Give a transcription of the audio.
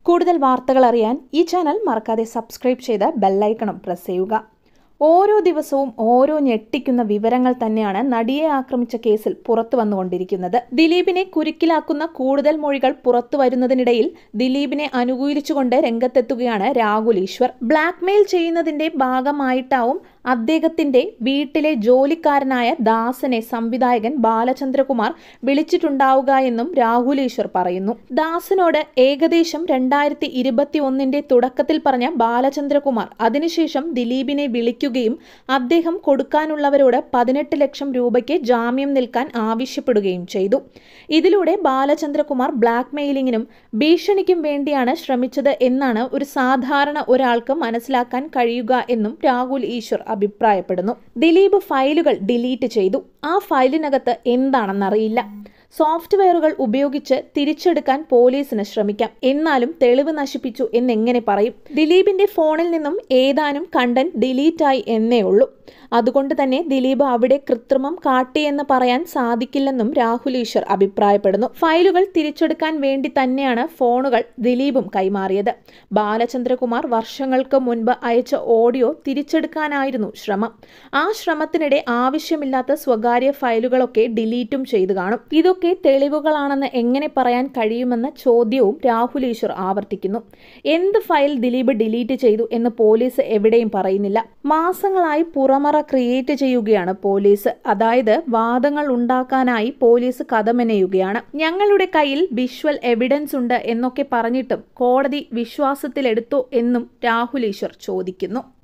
കൂടുതൽ വാർത്തകൾ അറിയാൻ ഈ ചാനൽ മറക്കാതെ സബ്സ്ക്രൈബ് ചെയ്ത് ബെല്ലൈക്കണും പ്രസ് ചെയ്യുക ഓരോ ദിവസവും ഓരോ ഞെട്ടിക്കുന്ന വിവരങ്ങൾ തന്നെയാണ് നടിയെ ആക്രമിച്ച കേസിൽ പുറത്തു വന്നുകൊണ്ടിരിക്കുന്നത് ദിലീപിനെ കുരുക്കിലാക്കുന്ന കൂടുതൽ മൊഴികൾ പുറത്തു വരുന്നതിനിടയിൽ ദിലീപിനെ അനുകൂലിച്ചുകൊണ്ട് രംഗത്തെത്തുകയാണ് രാഹുൽ ഈശ്വർ ബ്ലാക്ക്മെയിൽ ചെയ്യുന്നതിന്റെ ഭാഗമായിട്ടാവും അദ്ദേഹത്തിന്റെ വീട്ടിലെ ജോലിക്കാരനായ ദാസനെ സംവിധായകൻ ബാലചന്ദ്രകുമാർ വിളിച്ചിട്ടുണ്ടാവുക എന്നും രാഹുൽ ഈശ്വർ പറയുന്നു ദാസനോട് ഏകദേശം രണ്ടായിരത്തി ഇരുപത്തി ഒന്നിന്റെ തുടക്കത്തിൽ പറഞ്ഞ ബാലചന്ദ്രകുമാർ അതിനുശേഷം ദിലീപിനെ വിളിക്കുകയും അദ്ദേഹം കൊടുക്കാനുള്ളവരോട് പതിനെട്ട് ലക്ഷം രൂപയ്ക്ക് ജാമ്യം നിൽക്കാൻ ആവശ്യപ്പെടുകയും ചെയ്തു ഇതിലൂടെ ബാലചന്ദ്രകുമാർ ബ്ലാക്ക് മെയിലിങ്ങിനും ഭീഷണിക്കും വേണ്ടിയാണ് ശ്രമിച്ചത് എന്നാണ് ഒരു സാധാരണ ഒരാൾക്ക് മനസ്സിലാക്കാൻ കഴിയുക എന്നും രാഹുൽ ഈശ്വർ അഭിപ്രായപ്പെടുന്നു ദിലീപ് ഫയലുകൾ ഡിലീറ്റ് ചെയ്തു ആ ഫയലിനകത്ത് എന്താണെന്നറിയില്ല സോഫ്റ്റ്വെയറുകൾ ഉപയോഗിച്ച് തിരിച്ചെടുക്കാൻ പോലീസിന് ശ്രമിക്കാം എന്നാലും തെളിവ് നശിപ്പിച്ചു എന്നെങ്ങനെ പറയും ദിലീപിന്റെ ഫോണിൽ നിന്നും ഏതാനും കണ്ടന്റ് ഡിലീറ്റായി എന്നേ ഉള്ളൂ അതുകൊണ്ട് തന്നെ ദിലീപ് അവിടെ കൃത്രിമം കാട്ടിയെന്ന് പറയാൻ സാധിക്കില്ലെന്നും രാഹുൽ ഈശ്വർ അഭിപ്രായപ്പെടുന്നു ഫയലുകൾ തിരിച്ചെടുക്കാൻ വേണ്ടി തന്നെയാണ് ഫോണുകൾ ദിലീപും കൈമാറിയത് ബാലചന്ദ്രകുമാർ വർഷങ്ങൾക്ക് മുൻപ് അയച്ച ഓഡിയോ തിരിച്ചെടുക്കാനായിരുന്നു ശ്രമം ആ ശ്രമത്തിനിടെ ആവശ്യമില്ലാത്ത സ്വകാര്യ ഫയലുകളൊക്കെ ഡിലീറ്റും ചെയ്തു കാണും ഇതൊക്കെ തെളിവുകളാണെന്ന് എങ്ങനെ പറയാൻ കഴിയുമെന്ന ചോദ്യവും രാഹുൽ ഈശ്വർ ആവർത്തിക്കുന്നു എന്ത് ഫയൽ ദിലീപ് ഡിലീറ്റ് ചെയ്തു എന്ന് പോലീസ് എവിടെയും പറയുന്നില്ല മാസങ്ങളായി പുറമറ ക്രിയേറ്റ് ചെയ്യുകയാണ് പോലീസ് അതായത് വാദങ്ങൾ ഉണ്ടാക്കാനായി പോലീസ് കഥമെനയുകയാണ് ഞങ്ങളുടെ കയ്യിൽ വിഷ്വൽ എവിഡൻസ് ഉണ്ട് എന്നൊക്കെ പറഞ്ഞിട്ടും കോടതി വിശ്വാസത്തിലെടുത്തോ എന്നും രാഹുൽ ഈശ്വർ ചോദിക്കുന്നു